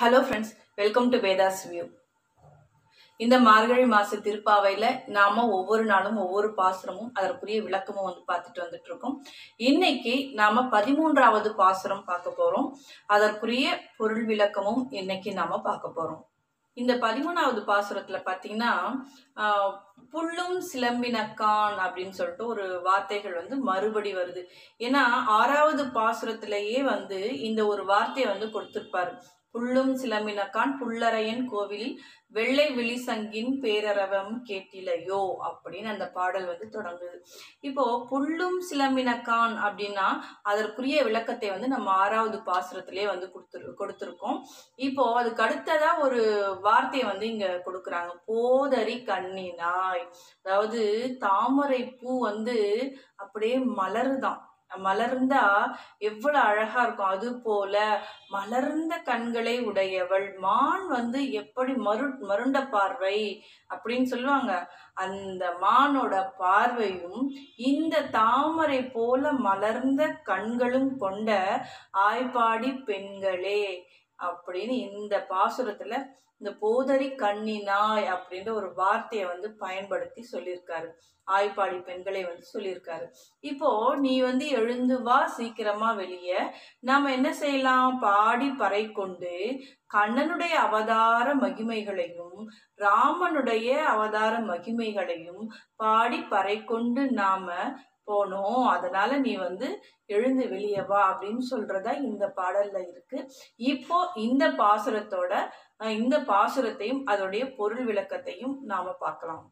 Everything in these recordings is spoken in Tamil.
hello friends welcome to Veda's view இந்த மார்கழி மாச திருப்பாவையில நாம ஒவ்வொரு நாளும் ஒவ்வொரு பாசுரமும் அதற்குரிய விளக்கமும் வந்து பார்த்துட்டு வந்துட்டு இருக்கோம் இன்னைக்கு நாம பதிமூன்றாவது பாசுரம் பார்க்க போறோம் அதற்குரிய பொருள் விளக்கமும் இன்னைக்கு நாம பார்க்க போறோம் இந்த பதிமூணாவது பாசுரத்துல பாத்தீங்கன்னா ஆஹ், புல்லும் சிலம்பினக்கான் அப்படின்னு சொல்லிட்டு ஒரு வார்த்தைகள் வந்து மறுபடி வருது ஏன்னா ஆறாவது பாசுரத்திலேயே வந்து இந்த ஒரு வார்த்தையை வந்து கொடுத்திருப்பாரு புல்லும் சிலம்பினக்கான் புல்லரையன் கோவிலில் வெள்ளை விழிசங்கின் பேரரவம் கேட்டிலையோ அப்படின்னு அந்த பாடல் வந்து தொடங்குது இப்போ புல்லும் சிலம்பினக்கான் அப்படின்னா அதற்குரிய விளக்கத்தை வந்து நம்ம ஆறாவது பாசுரத்திலே வந்து கொடுத்துரு கொடுத்துருக்கோம் இப்போ அதுக்கு அடுத்ததா ஒரு வார்த்தையை வந்து இங்க கொடுக்குறாங்க போதரி கண்ணினாய் அதாவது தாமரை பூ வந்து அப்படியே மலருதாம் மலர்ந்தா எவ்வளவு அழகா இருக்கும் அது போல மலர்ந்த கண்களை உடையவள் மான் வந்து எப்படி மரு மருண்ட பார்வை அப்படின்னு சொல்லுவாங்க அந்த மானோட பார்வையும் இந்த தாமரை போல மலர்ந்த கண்களும் கொண்ட ஆய்ப்பாடி பெண்களே அப்படின்னு இந்த பாசுரத்துல இந்த போதரி கண்ணினாய் அப்படின்ற ஒரு வார்த்தையை வந்து பயன்படுத்தி சொல்லியிருக்காரு ஆய்ப்பாடி பெண்களை வந்து சொல்லியிருக்காரு இப்போ நீ வந்து எழுந்து வா சீக்கிரமா வெளியே நாம என்ன செய்யலாம் பாடி பறை கொண்டு கண்ணனுடைய அவதார மகிமைகளையும் ராமனுடைய அவதார மகிமைகளையும் பாடி பறை கொண்டு நாம போனோம் அதனால நீ வந்து எழுந்து வெளியே வா அப்படின்னு சொல்றதா இந்த பாடல்ல இருக்கு இப்போ இந்த பாசுரத்தோட அஹ், இந்த பாசுரத்தையும் அதோடைய பொருள் விளக்கத்தையும் நாம பார்க்கலாம்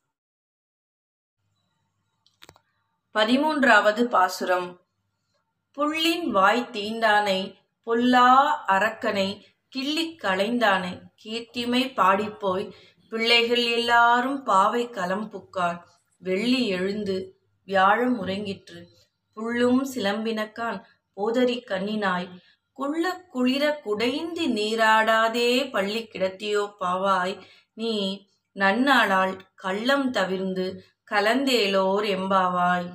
பதிமூன்றாவது பாசுரம் புள்ளின் வாய் தீண்டானை பொல்லா அரக்கனை கிள்ளிக் களைந்தானை கீர்த்திமை பாடிப்போய் பிள்ளைகள் எல்லாரும் பாவை களம் புக்கார் வெள்ளி எழுந்து வியாழம் உறங்கிற்று புள்ளும் சிலம்பினக்கான் போதரி கண்ணினாய் குள்ள குளிர குடைந்து நீராடாதே பள்ளி கிடத்தியோ பாவாய் நீ நன்னாளால் கள்ளம் தவிர்ந்து கலந்தேலோர் எம்பாவாய்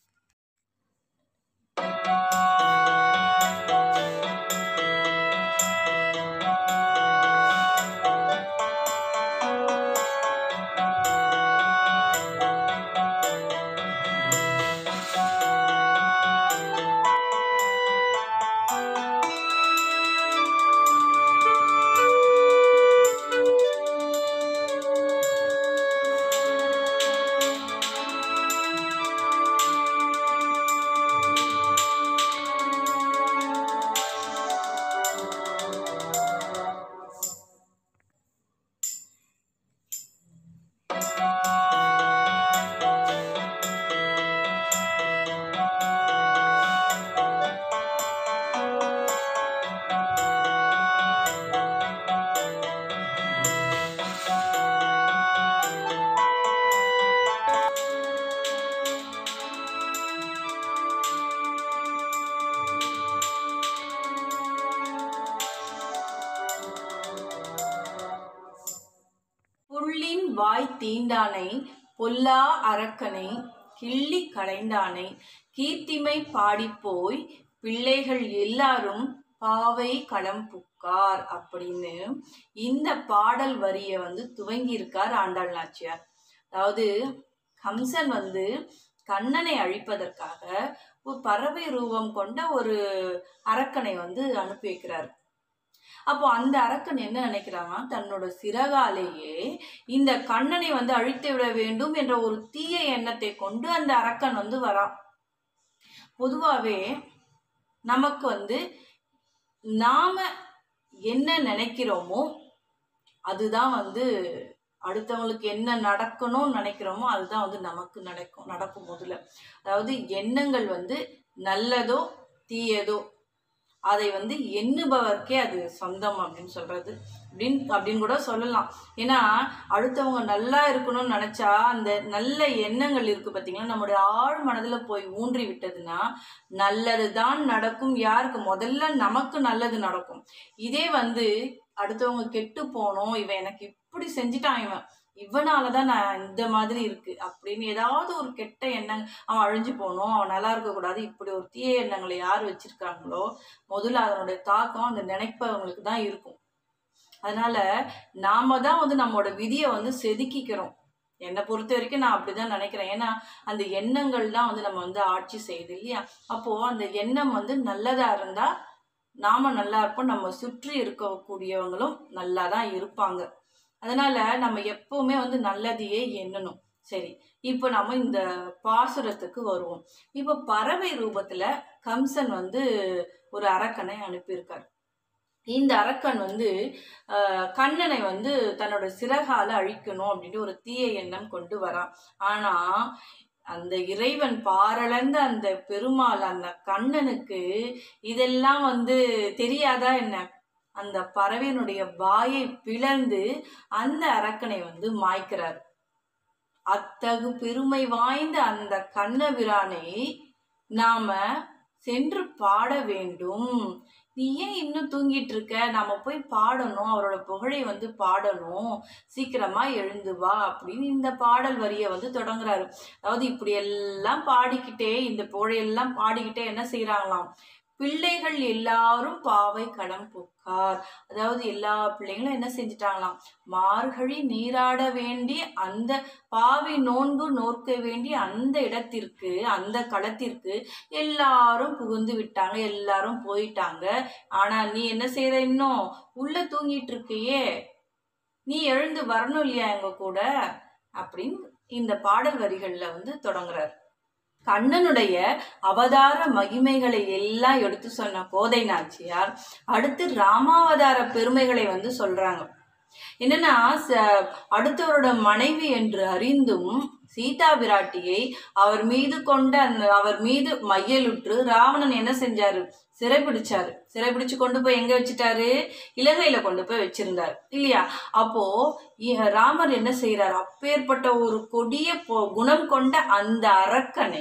புள்ளின் வாய் தீண்டானை பொல்லா அரக்கனை கிள்ளி களைந்தானை கீர்த்திமை பாடிப்போய் பிள்ளைகள் எல்லாரும் பாவை களம் புக்கார் அப்படின்னு இந்த பாடல் வரியை வந்து துவங்கி இருக்கார் ஆண்டாள் நாச்சியார் அதாவது கம்சன் வந்து கண்ணனை அழிப்பதற்காக ஒரு பறவை ரூபம் கொண்ட ஒரு அரக்கனை வந்து அனுப்பி வைக்கிறார் அப்போ அந்த அரக்கன் என்ன நினைக்கிறான்னா தன்னோட சிறகாலேயே இந்த கண்ணனை வந்து அழித்து விட வேண்டும் என்ற ஒரு தீய எண்ணத்தை கொண்டு அந்த அரக்கன் வந்து வரான் பொதுவாகவே நமக்கு வந்து நாம என்ன நினைக்கிறோமோ அதுதான் வந்து அடுத்தவங்களுக்கு என்ன நடக்கணும்னு நினைக்கிறோமோ அதுதான் வந்து நமக்கு நடக்கும் நடக்கும் முதல்ல அதாவது எண்ணங்கள் வந்து நல்லதோ தீயதோ அதை வந்து எண்ணுபவர்க்கே அது சொந்தம் அப்படின்னு சொல்றது அப்படின்னு அப்படின்னு கூட சொல்லலாம் ஏன்னா அடுத்தவங்க நல்லா இருக்கணும்னு நினைச்சா அந்த நல்ல எண்ணங்கள் இருக்கு பார்த்தீங்களா நம்முடைய ஆழ் மனதுல போய் ஊன்றி விட்டதுன்னா நல்லது தான் நடக்கும் யாருக்கு முதல்ல நமக்கு நல்லது நடக்கும் இதே வந்து அடுத்தவங்க கெட்டு போனோம் இவன் எனக்கு இப்படி செஞ்சுட்டான் இவன் இவனாலதான் நான் இந்த மாதிரி இருக்கு அப்படின்னு ஏதாவது ஒரு கெட்ட எண்ணம் அவன் அழிஞ்சு போகணும் அவன் நல்லா இருக்கக்கூடாது இப்படி ஒரு தீய எண்ணங்களை யார் வச்சிருக்காங்களோ முதல்ல அதனுடைய தாக்கம் அந்த நினைப்பவங்களுக்கு தான் இருக்கும் அதனால நாம தான் வந்து நம்மளோட விதியை வந்து செதுக்கிக்கிறோம் என்னை பொறுத்த வரைக்கும் நான் அப்படிதான் நினைக்கிறேன் ஏன்னா அந்த எண்ணங்கள் தான் வந்து நம்ம வந்து ஆட்சி செய்யுது இல்லையா அப்போ அந்த எண்ணம் வந்து நல்லதா இருந்தா நாம நல்லா இருப்போம் நம்ம சுற்றி இருக்கக்கூடியவங்களும் நல்லா தான் இருப்பாங்க அதனால நம்ம எப்பவுமே வந்து நல்லதையே எண்ணணும் சரி இப்போ நம்ம இந்த பாசுரத்துக்கு வருவோம் இப்போ பறவை ரூபத்துல கம்சன் வந்து ஒரு அரக்கனை அனுப்பியிருக்கார் இந்த அரக்கன் வந்து ஆஹ், கண்ணனை வந்து தன்னோட சிறகால அழிக்கணும் அப்படின்ட்டு ஒரு தீய எண்ணம் கொண்டு வரான் ஆனா அந்த இறைவன் பாரளந்த அந்த பெருமாள் அந்த கண்ணனுக்கு இதெல்லாம் வந்து தெரியாதா என்ன அந்த பறவையினுடைய வாயை பிளந்து அந்த அரக்கனை வந்து மாய்க்கிறார் அத்தகு பெருமை வாய்ந்த அந்த கண்ணபிரானை நாம சென்று பாட வேண்டும் நீ ஏன் இன்னும் தூங்கிட்டு இருக்க நாம போய் பாடணும் அவரோட புகழை வந்து பாடணும் சீக்கிரமா எழுந்து வா அப்படின்னு இந்த பாடல் வரியை வந்து தொடங்குறாரு அதாவது இப்படி எல்லாம் பாடிக்கிட்டே இந்த புகழையெல்லாம் பாடிக்கிட்டே என்ன செய்யறாங்களாம் பிள்ளைகள் எல்லாரும் பாவை களம் புக்கார் அதாவது எல்லா பிள்ளைங்களும் என்ன செஞ்சிட்டாங்களாம் மார்கழி நீராட வேண்டி அந்த பாவி நோன்பு நோற்க வேண்டி அந்த இடத்திற்கு அந்த களத்திற்கு எல்லாரும் புகுந்து விட்டாங்க எல்லாரும் போயிட்டாங்க ஆனா நீ என்ன செய்யற இன்னும் உள்ள தூங்கிட்டு இருக்கியே நீ எழுந்து வரணும் இல்லையா எங்க கூட அப்படின்னு இந்த பாடல் வரிகள்ல வந்து தொடங்குறார் கண்ணனுடைய அவதார மகிமைகளை எல்லாம் எடுத்து சொன்ன கோதை நாச்சியார் அடுத்து ராமாவதார பெருமைகளை வந்து சொல்றாங்க என்னன்னா ச- அடுத்தவரோட மனைவி என்று அறிந்தும் சீதா பிராட்டியை அவர் மீது கொண்ட அந்த அவர் மீது மையலுற்று ராவணன் என்ன செஞ்சாரு சிறைபிடிச்சாரு சிறைபிடிச்சு கொண்டு போய் எங்க வச்சுட்டாரு இலங்கையில கொண்டு போய் வச்சிருந்தாரு இல்லையா அப்போ இ- ராமர் என்ன செய்யறாரு அப்பேற்பட்ட ஒரு கொடிய பொ- குணம் கொண்ட அந்த அரக்கனை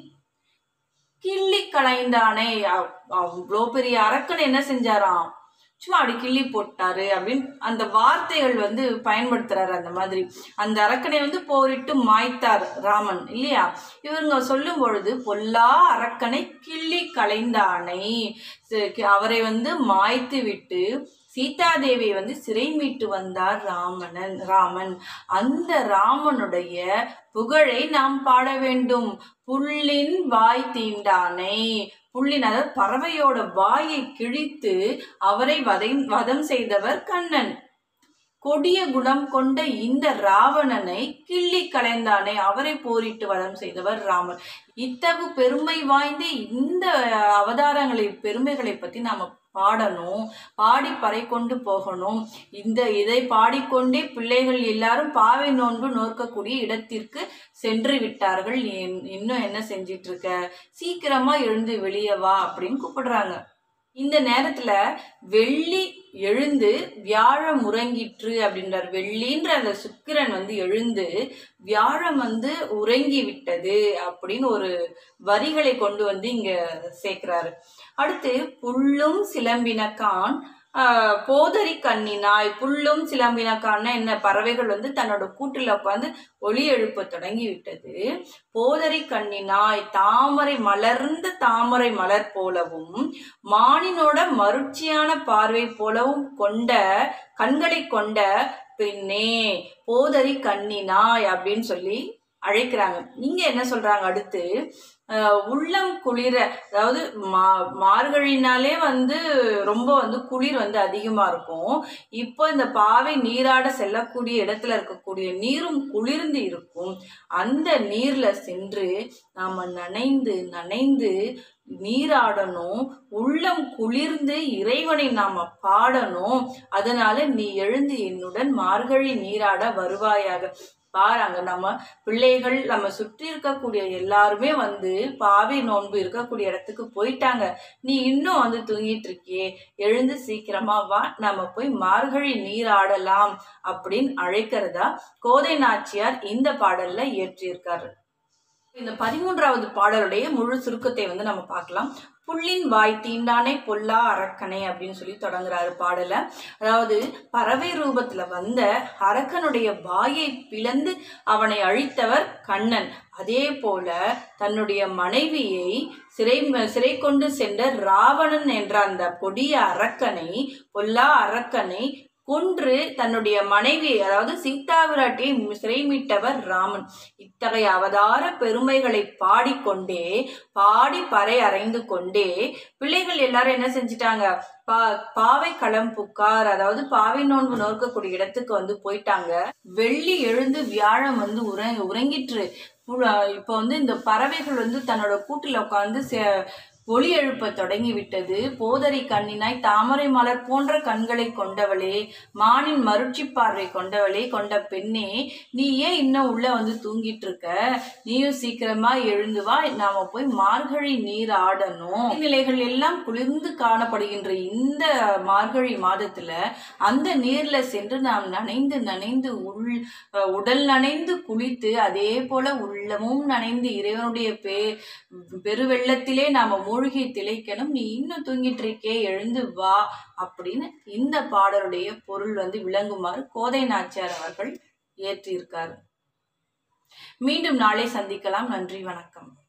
கிள்ளி களைந்தானே அவ்- அவ்வளோ பெரிய அரக்கன் என்ன செஞ்சாராம் சும்மா அப்படி கிள்ளி போட்டாரு அப்படின்னு அந்த வார்த்தைகள் வந்து பயன்படுத்துறாரு அந்த மாதிரி அந்த அரக்கனை வந்து போரிட்டு மாய்த்தார் ராமன் இல்லையா இவங்க சொல்லும் பொழுது பொல்லா அரக்கனை கிள்ளி களைந்தானை சரி, அவரை வந்து மாய்த்து விட்டு சீதாதேவியை வந்து சிறை மீட்டு வந்தார் ராமனன் ராமன் அந்த ராமனுடைய புகழை நாம் பாட வேண்டும் புல்லின் வாய் தீண்டானை புள்ளின் அதாவது பறவையோட வாயை கிழித்து அவரை வதை வதம் செய்தவர் கண்ணன் கொடிய குணம் கொண்ட இந்த ராவணனை கிள்ளி களைந்தானே அவரை போரிட்டு வதம் செய்தவர் ராமர் இத்தகு பெருமை வாய்ந்த இந்த அவதாரங்களை பெருமைகளை பத்தி நாம பாடணும் பாடி பறை கொண்டு போகணும் இந்த இதை பாடிக்கொண்டே பிள்ளைகள் எல்லாரும் பாவை நோன்பு நோக்கக்கூடிய இடத்திற்கு சென்று விட்டார்கள் நீ இன்- இன்னும் என்ன செஞ்சிட்டு இருக்க சீக்கிரமா எழுந்து வெளியே வா அப்படின்னு கூப்பிடுறாங்க இந்த நேரத்துல வெள்ளி எழுந்து வியாழம் உறங்கிற்று அப்படின்றார் வெள்ளின்ற அந்த சுக்கிரன் வந்து எழுந்து வியாழம் வந்து உறங்கி விட்டது அப்படின்னு ஒரு வரிகளை கொண்டு வந்து இங்க சேர்க்கிறாரு அடுத்து புல்லும் சிலம்பினக்கான் ஆஹ், போதரி கண்ணினாய் புல்லும் சிலம்பினக்கான்னா என்ன பறவைகள் வந்து தன்னோட கூட்டுல உட்காந்து ஒளி எழுப்ப தொடங்கி விட்டது போதரி கண்ணினாய் தாமரை மலர்ந்த தாமரை மலர் போலவும் மானினோட மருட்சியான பார்வை போலவும் கொண்ட கண்களை கொண்ட பெண்ணே போதரி கண்ணினாய் அப்படின்னு சொல்லி அழைக்கிறாங்க இங்க என்ன சொல்றாங்க அடுத்து அஹ், உள்ளம் குளிர அதாவது மா மார்கழினாலே வந்து ரொம்ப வந்து குளிர் வந்து அதிகமா இருக்கும் இப்போ இந்த பாவை நீராட செல்லக்கூடிய இடத்துல இருக்கக்கூடிய நீரும் குளிர்ந்து இருக்கும் அந்த நீர்ல சென்று நாம நனைந்து நனைந்து நீராடணும் உள்ளம் குளிர்ந்து இறைவனை நாம பாடணும் அதனால நீ எழுந்து என்னுடன் மார்கழி நீராட வருவாயாக பாருங்க நம்ம பிள்ளைகள் நம்ம சுற்றி இருக்கக்கூடிய எல்லாருமே வந்து பாவி நோன்பு இருக்கக்கூடிய இடத்துக்கு போயிட்டாங்க நீ இன்னும் வந்து தூங்கிட்டு இருக்கியே எழுந்து சீக்கிரமா வா நம்ம போய் மார்கழி நீராடலாம் அப்படின்னு அழைக்கிறதா கோதை நாச்சியார் இந்த பாடல்ல இயற்றியிருக்காரு இந்த பதிமூன்றாவது பாடலுடைய முழு சுருக்கத்தை வந்து நம்ம பார்க்கலாம் புள்ளின் வாய் தீண்டானே பொல்லா அரக்கனை அப்படின்னு சொல்லி தொடங்குறாரு பாடல அதாவது பறவை ரூபத்துல வந்த அரக்கனுடைய வாயை பிளந்து அவனை அழித்தவர் கண்ணன் அதே போல தன்னுடைய மனைவியை சிறை சிறை கொண்டு சென்ற ராவணன் என்ற அந்த கொடிய அரக்கனை பொல்லா அரக்கனை கொன்று தன்னுடைய மனைவி அதாவது சீதா விராட்டியை சிறை மீட்டவர் ராமன் இத்தகைய அவதார பெருமைகளை பாடிக்கொண்டே பாடி பறை அறைந்து கொண்டே பிள்ளைகள் எல்லாரும் என்ன செஞ்சிட்டாங்க பா பாவை களம் புக்கார் அதாவது பாவை நோன்பு நோக்கக்கூடிய இடத்துக்கு வந்து போயிட்டாங்க வெள்ளி எழுந்து வியாழம் வந்து உற உறங்கிற்று இப்போ வந்து இந்த பறவைகள் வந்து தன்னோட கூட்டில் உட்காந்து ஒளி எழுப்ப தொடங்கி விட்டது போதரி கண்ணினாய் தாமரை மலர் போன்ற கண்களை கொண்டவளே மானின் மருட்சி பார்வை கொண்டவளே கொண்ட பெண்ணே நீ ஏன் இன்னும் உள்ள வந்து தூங்கிட்டு இருக்க நீயும் சீக்கிரமா எழுந்து வா நாம போய் மார்கழி நீர் ஆடணும் நிலைகள் எல்லாம் குளிர்ந்து காணப்படுகின்ற இந்த மார்கழி மாதத்துல அந்த நீர்ல சென்று நாம் நனைந்து நனைந்து உள் உடல் நனைந்து குளித்து அதே போல உள்ளமும் நனைந்து இறைவனுடைய பே பெருவெள்ளத்திலே நாம மூழ்கி திளைக்கணும் நீ இன்னும் தூங்கிட்டு இருக்கே எழுந்து வா அப்படின்னு இந்த பாடலுடைய பொருள் வந்து விளங்குமாறு கோதை நாச்சியார் அவர்கள் ஏற்றியிருக்காரு மீண்டும் நாளை சந்திக்கலாம் நன்றி வணக்கம்